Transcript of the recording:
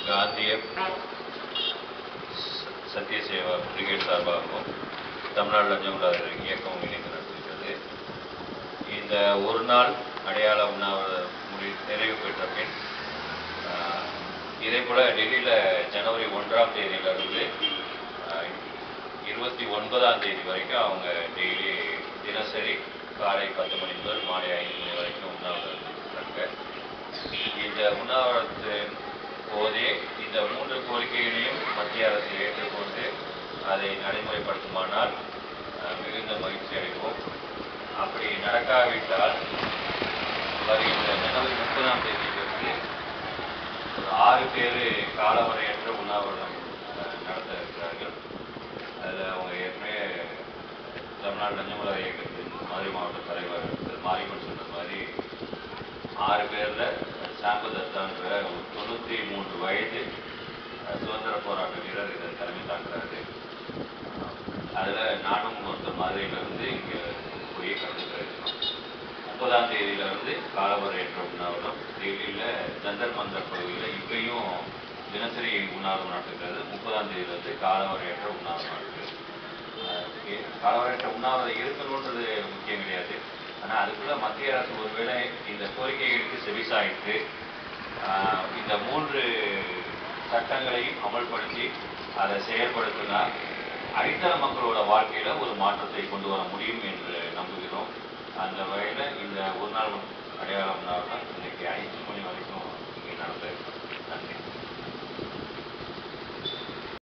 காந்திய சத்யசேவா பிரிகேட் சார்பாகவும் தமிழ்நாடு லஞ்சமுள்ள இயக்கம் இணைந்து நடத்துகிறது இந்த ஒரு நாள் அடையாள உண்ணாவிரத முடி நிறைவு பெற்ற பின் ஆஹ், இதே போல டெல்லியில் ஜனவரி ஒன்றாம் தேதியிலிருந்து ஆஹ், இருபத்தி ஒன்பதாம் தேதி வரைக்கும் அவங்க டெய்லி தினசரி காலை பத்து மணி முதல் மாலை ஐந்து மணி வரைக்கும் உண்ணாவிரதம் இருக்கிறாங்க இந்த உண்ணாவிரதத்தின் போதே இந்த மூன்று கோரிக்கைகளையும் மத்திய அரசு ஏற்றுக்கொண்டு அதை நடைமுறைப்படுத்துமானால் அஹ், மிகுந்த மகிழ்ச்சி அடைவோம் அப்படி நடக்காவிட்டால் வருகின்ற ஜனவரி முப்பதாம் தேதியிலிருந்து ஒரு ஆறு பேர் காலவரையற்ற உண்ணாவிரதம் அஹ், நடத்த இருக்கிறார்கள் அதில் அவங்க ஏற்கனவே தமிழ்நாடு லஞ்சமுறை இயக்கத்தின் மதுரை மாவட்ட தலைவர் திரு மாரியம்மன் சொன்ன மாதிரி ஆறு பேர்ல சாம்பு தத்தான்ற ஒரு தொண்ணூற்றி மூன்று வயது அஹ், சுதந்திர போராட்ட வீரர் இதை தலைமை தாக்குறாரு அதில் நானும் ஒருத்தர் மதுரையிலிருந்து இங்கே போய் கலந்துக்கிறது முப்பதாம் தேதியிலிருந்து காலவரையற்ற உண்ணாவிரதம் டெல்லியில் ஜந்தர் மந்தர் பகுதியில் இப்பயும் தினசரி உண்ணாவிரதம் நடத்துகிறது முப்பதாம் தேதியிலிருந்து காலவரையற்ற உண்ணாவிரதம் நடத்துகிறது அஹ் ஏ- காலவரையற்ற உண்ணாவிரதம் இருக்கணுன்றது முக்கியம் கிடையாது ஆனால் அதுக்குள்ள மத்திய அரசு ஒருவேளை இந்த கோரிக்கைகளுக்கு செவிசாய்த்து ஆஹ் இந்த மூன்று சட்டங்களையும் அமல்படுத்தி அதை செயல்படுத்தினால் அடித்தள மக்களோட வாழ்க்கையில ஒரு மாற்றத்தை கொண்டு வர முடியும் என்று நம்புகிறோம் அந்த வகையில இந்த ஒரு நாள் அடையாளம் நாள் தான் இன்னைக்கு ஐந்து மணி வரைக்கும் இங்கே நடந்த நன்றி